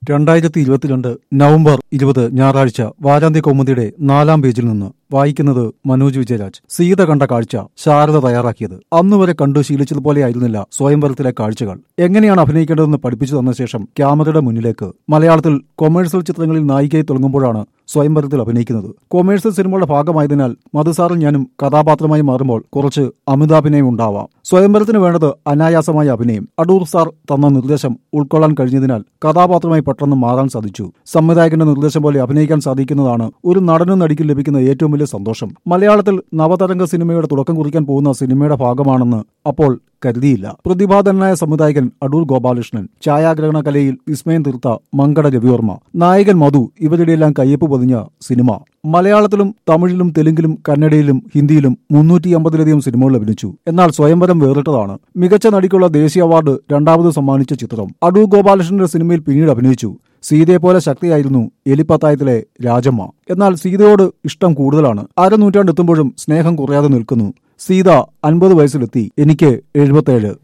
രണ്ടായിരത്തി ഇരുപത്തിരണ്ട് നവംബർ ഇരുപത് ഞായറാഴ്ച വാരാന്ത്യ കൗമുദിയുടെ നാലാം പേജിൽ നിന്ന് വായിക്കുന്നത് മനോജ് വിജയരാജ് സീത കണ്ട കാഴ്ച ശാരദ തയ്യാറാക്കിയത് അന്നുവരെ കണ്ടു ശീലിച്ചതുപോലെയായിരുന്നില്ല സ്വയംവരത്തിലെ കാഴ്ചകൾ എങ്ങനെയാണ് അഭിനയിക്കേണ്ടതെന്ന് പഠിപ്പിച്ചു തന്ന ശേഷം ക്യാമറയുടെ മുന്നിലേക്ക് മലയാളത്തിൽ കൊമേഴ്സ്യൽ ചിത്രങ്ങളിൽ നായികയായി തുടങ്ങുമ്പോഴാണ് സ്വയംവരത്തിൽ അഭിനയിക്കുന്നത് കൊമേഴ്സ്യൽ സിനിമയുടെ ഭാഗമായതിനാൽ മധുസാറും ഞാനും കഥാപാത്രമായി മാറുമ്പോൾ കുറച്ച് അമിതാഭിനയം ഉണ്ടാവാം സ്വയംവരത്തിന് വേണ്ടത് അനായാസമായ അഭിനയം അടൂർ സാർ തന്ന നിർദ്ദേശം ഉൾക്കൊള്ളാൻ കഴിഞ്ഞതിനാൽ കഥാപാത്രമായി പെട്ടെന്ന് മാറാൻ സാധിച്ചു സംവിധായകന്റെ നിർദ്ദേശം പോലെ അഭിനയിക്കാൻ സാധിക്കുന്നതാണ് ഒരു നടനും നടിക്കും ലഭിക്കുന്ന ഏറ്റവും വലിയ സന്തോഷം മലയാളത്തിൽ നവതരംഗ സിനിമയുടെ തുടക്കം കുറിക്കാൻ പോകുന്ന സിനിമയുടെ ഭാഗമാണെന്ന് അപ്പോൾ കരുതിയില്ല പ്രതിഭാധനായ സംവിധായകൻ അടൂർ ഗോപാലകൃഷ്ണൻ ഛായാഗ്രഹണ കലയിൽ വിസ്മയം തീർത്ത മങ്കട രവിവർമ്മ നായകൻ മധു ഇവരുടെയെല്ലാം കയ്യൊപ്പ് പതിഞ്ഞ സിനിമ മലയാളത്തിലും തമിഴിലും തെലുങ്കിലും കന്നഡയിലും ഹിന്ദിയിലും മുന്നൂറ്റി അമ്പതിലധികം സിനിമകൾ അഭിനയിച്ചു എന്നാൽ സ്വയംവരം വേറിട്ടതാണ് മികച്ച നടിക്കുള്ള ദേശീയ അവാർഡ് രണ്ടാമത് സമ്മാനിച്ച ചിത്രം അടൂർ ഗോപാലകൃഷ്ണന്റെ സിനിമയിൽ പിന്നീട് അഭിനയിച്ചു സീതയെപ്പോലെ ശക്തിയായിരുന്നു എലിപ്പത്തായത്തിലെ രാജമ്മ എന്നാൽ സീതയോട് ഇഷ്ടം കൂടുതലാണ് അരനൂറ്റാണ്ട് എത്തുമ്പോഴും സ്നേഹം കുറയാതെ നിൽക്കുന്നു സീത അൻപത് വയസ്സിലെത്തി എനിക്ക് എഴുപത്തേഴ്